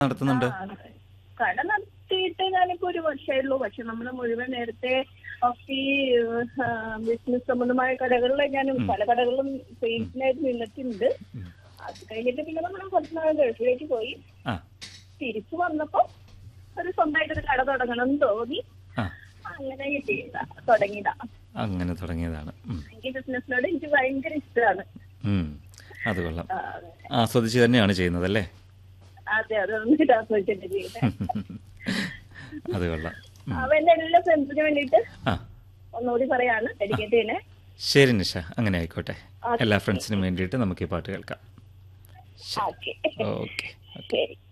നടത്തുന്നുണ്ട് ആ, കട നടത്തിയിട്ട് ഞാനിപ്പോ ഒരു വർഷമേ ഉള്ളൂ പക്ഷെ നമ്മുടെ മുഴുവൻ നേരത്തെ ഓഫ് ഈ ബിസിനസ് സംബന്ധമായ കടകളിൽ ഞാൻ പല കടകളിലും സെയിൽസിനായിട്ട് നിന്നിട്ടുണ്ട് അത് കഴിഞ്ഞിട്ട് പിന്നെ നമ്മൾ കുറച്ച് നാൾ ഗൾഫിലേക്ക് പോയി ആ തിരിച്ചു വന്നപ്പോ ഒരു സ്വന്തമായിട്ട് ഒരു കട തുടങ്ങണം എന്ന് തോന്നി ആ അങ്ങനെ കിട്ടിയതാ തുടങ്ങിയതാ അങ്ങനെ തുടങ്ങിയതാണ് ഉം. എനിക്ക് ബിസിനസ്സിനോട് എനിക്ക് ഭയങ്കര ഇഷ്ടമാണ് ഉം. അത് കൊള്ളാം ആസ്വദിച്ച് തന്നെയാണ് ചെയ്യുന്നത് അല്ലേ അതെ അത് നന്നായിട്ട് ആസ്വദിച്ചിട്ട് ചെയ്യുന്നത് അത് കൊള്ളാം ഉം. അവ എന്റെ എല്ലാ ഫ്രണ്ട്സിന് വേണ്ടിയിട്ട് ആ ഒന്നുകൂടി പറയാണ് ഡെഡിക്കേറ്റ് ചെയ്യണേ ശരി നിഷ അങ്ങനെ ആയിക്കോട്ടെ എല്ലാ ഫ്രണ്ട്സിനും വേണ്ടിയിട്ട് നമുക്ക് ഈ പാട്ട് കേൾക്കാം ഓക്കെ ഓക്കെ ശരി